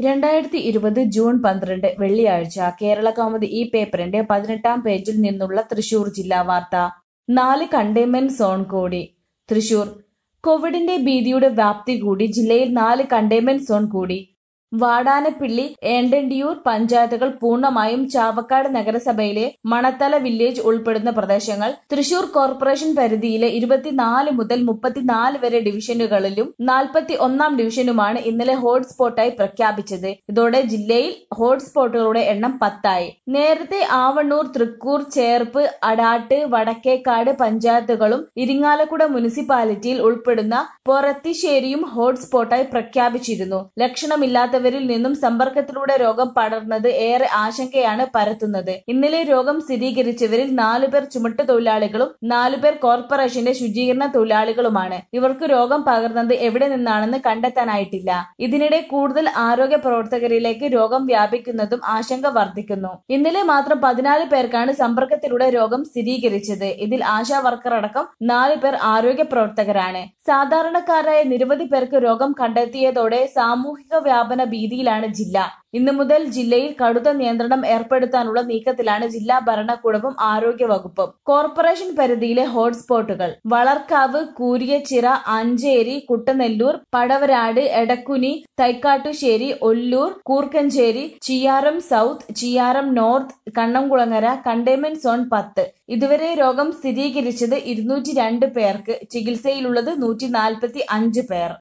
രണ്ടായിരത്തി ഇരുപത് ജൂൺ പന്ത്രണ്ട് വെള്ളിയാഴ്ച കേരളകൗമുദി ഈ പേപ്പറിന്റെ പതിനെട്ടാം പേജിൽ നിന്നുള്ള തൃശൂർ ജില്ലാ വാർത്ത നാല് കണ്ടെയ്ൻമെന്റ് സോൺ കൂടി തൃശൂർ കോവിഡിന്റെ ഭീതിയുടെ വ്യാപ്തി കൂടി ജില്ലയിൽ നാല് കണ്ടെയ്ൻമെന്റ് സോൺ കൂടി വാടാനപ്പിള്ളി ഏണ്ടണ്ടിയൂർ പഞ്ചായത്തുകൾ പൂർണ്ണമായും ചാവക്കാട് നഗരസഭയിലെ മണത്തല വില്ലേജ് ഉൾപ്പെടുന്ന പ്രദേശങ്ങൾ തൃശൂർ കോർപ്പറേഷൻ പരിധിയിലെ ഇരുപത്തിനാല് മുതൽ മുപ്പത്തിനാല് വരെ ഡിവിഷനുകളിലും നാൽപ്പത്തി ഒന്നാം ഡിവിഷനുമാണ് ഇന്നലെ ഹോട്ട്സ്പോട്ടായി പ്രഖ്യാപിച്ചത് ഇതോടെ ജില്ലയിൽ ഹോട്ട്സ്പോട്ടുകളുടെ എണ്ണം പത്തായി നേരത്തെ ആവണ്ണൂർ തൃക്കൂർ ചേർപ്പ് അടാട്ട് വടക്കേക്കാട് പഞ്ചായത്തുകളും ഇരിങ്ങാലക്കുട മുനിസിപ്പാലിറ്റിയിൽ ഉൾപ്പെടുന്ന പൊറത്തിശ്ശേരിയും ഹോട്ട്സ്പോട്ടായി പ്രഖ്യാപിച്ചിരുന്നു ലക്ഷണമില്ലാത്തവരിൽ നിന്നും സമ്പർക്കത്തിലൂടെ രോഗം പടർന്നത് ഏറെ ആശങ്കയാണ് പരത്തുന്നത് ഇന്നലെ രോഗം സ്ഥിരീകരിച്ചവരിൽ നാലുപേർ ചുമട്ട് തൊഴിലാളികളും നാലുപേർ കോർപ്പറേഷന്റെ ശുചീകരണ തൊഴിലാളികളുമാണ് ഇവർക്ക് രോഗം പകർന്നത് എവിടെ നിന്നാണെന്ന് കണ്ടെത്താനായിട്ടില്ല ഇതിനിടെ കൂടുതൽ ആരോഗ്യ പ്രവർത്തകരിലേക്ക് രോഗം വ്യാപിക്കുന്നതും ആശങ്ക വർദ്ധിക്കുന്നു ഇന്നലെ മാത്രം പതിനാല് പേർക്കാണ് സമ്പർക്കത്തിലൂടെ രോഗം സ്ഥിരീകരിച്ചത് ഇതിൽ ആശാ വർക്കർ അടക്കം നാല് പേർ ആരോഗ്യ പ്രവർത്തകരാണ് സാധാരണക്കാരായ നിരവധി പേർക്ക് രോഗം കണ്ടെത്തിയതോടെ സാമൂഹിക വ്യാപന ഭീതിയിലാണ് ജില്ല ഇന്നു മുതൽ ജില്ലയിൽ കടുത്ത നിയന്ത്രണം ഏർപ്പെടുത്താനുള്ള നീക്കത്തിലാണ് ജില്ലാ ഭരണകൂടവും ആരോഗ്യ വകുപ്പും കോർപ്പറേഷൻ പരിധിയിലെ ഹോട്ട്സ്പോട്ടുകൾ Valarkavu Kooriachira Ancheri Kuttanellur Padavarad Edakkuni Thaikkattussery Ollur Koorkkenchery Chiyaram south Chiyaram north Kannamkulangara containment zone പത്ത് ഇതുവരെ രോഗം സ്ഥിരീകരിച്ചത് ഇരുന്നൂറ്റി രണ്ട് പേർക്ക് ചികിത്സയിലുള്ളത് നൂറ്റി നാൽപ്പത്തി അഞ്ച് പേർ